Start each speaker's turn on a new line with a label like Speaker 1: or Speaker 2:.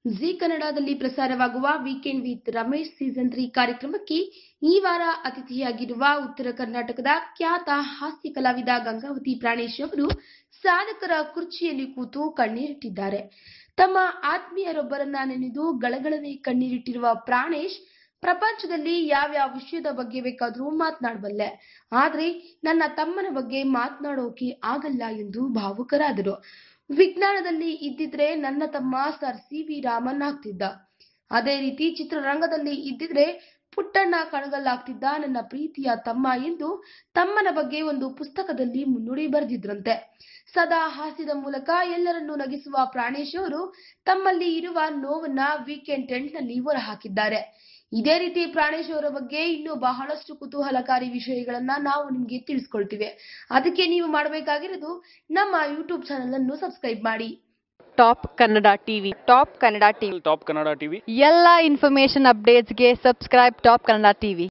Speaker 1: G ಕನ್ನಡದಲ್ಲಿ ಪ್ರಸಾರವಾಗುವ weekend with Ramesh season three ಕಾರ್ಯಕ್ರಮಕ್ಕೆ ಈ ವಾರ ಅತಿಥಿಯಾಗಿರುವ ಉತ್ತರ ಕರ್ನಾಟಕದ ಖ್ಯಾತ ಹಾಸ್ಯ ಕಲಾವಿದ ಗಂಗಾವತಿ ಪ್ರಾಣೇಶ್ ಅವರು ಸಾಧಕರ ಕುರ್ಚಿಯಲ್ಲಿ ಕೂತು ಕಣ್ಣೀರಿಟ್ಟಿದ್ದಾರೆ ತಮ್ಮ ಆತ್ಮೀಯರೊಬ್ಬರನ್ನ ನೆನೆದು ಗಳಗಳನೆ ಕಣ್ಣೀರಿಟ್ಟಿರುವ ಪ್ರಾಣೇಶ್ ಪ್ರಪಂಚದಲ್ಲಿ ಯಾವ್ಯಾವ ವಿಷಯದ ಬಗ್ಗೆ ಬೇಕಾದ್ರೂ ಮಾತನಾಡಬಲ್ಲೆ ಆದ್ರೆ ನನ್ನ ತಮ್ಮನ ಬಗ್ಗೆ ಮಾತನಾಡೋಕೆ ಆಗಲ್ಲ ಎಂದು ಭಾವುಕರಾದರು ವಿಜ್ಞಾನದಲ್ಲಿ ಇದ್ದಿದ್ರೆ ನನ್ನ ತಮ್ಮ ಸರ್ ಸಿ ವಿ ರಾಮನ್ ಆಗ್ತಿದ್ದ ಅದೇ ರೀತಿ ಚಿತ್ರರಂಗದಲ್ಲಿ ಇದ್ದಿದ್ರೆ ಪುಟ್ಟಣ್ಣ ಕಣಗಲ್ಲಾಗ್ತಿದ್ದ ನನ್ನ ಪ್ರೀತಿಯ ತಮ್ಮ ಎಂದು ತಮ್ಮನ ಬಗ್ಗೆ ಒಂದು ಪುಸ್ತಕದಲ್ಲಿ ಮುನ್ನುಡಿ ಬರೆದಿದ್ರಂತೆ ಸದಾ ಹಾಸ್ಯದ ಮೂಲಕ ಎಲ್ಲರನ್ನೂ ನಗಿಸುವ ಪ್ರಾಣೇಶ್ ಅವರು ತಮ್ಮಲ್ಲಿ ಇರುವ ನೋವನ್ನ ವೀಕೆಂಡ್ ಟೆಂಟ್ನಲ್ಲಿ ಹೊರಹಾಕಿದ್ದಾರೆ ಇದೇ ರೀತಿ ಪ್ರಾಣೇಶ್ ಅವರ ಬಗ್ಗೆ ಇನ್ನೂ ಬಹಳಷ್ಟು ಕುತೂಹಲಕಾರಿ ವಿಷಯಗಳನ್ನ ನಾವು ನಿಮ್ಗೆ ತಿಳಿಸ್ಕೊಳ್ತೀವಿ ಅದಕ್ಕೆ ನೀವು ಮಾಡಬೇಕಾಗಿರೋದು ನಮ್ಮ ಯೂಟ್ಯೂಬ್ ಚಾನಲ್ ಅನ್ನು ಸಬ್ಸ್ಕ್ರೈಬ್ ಮಾಡಿ
Speaker 2: top Kannada TV top Kannada TV
Speaker 3: top Kannada TV
Speaker 2: ಎಲ್ಲ ಇನ್ಫಾರ್ಮೇಶನ್ ಅಪ್ಡೇಟ್ಸ್ಗೆ ಸಬ್ಸ್ಕ್ರೈಬ್ ಟಾಪ್ ಕನ್ನಡ ಟಿವಿ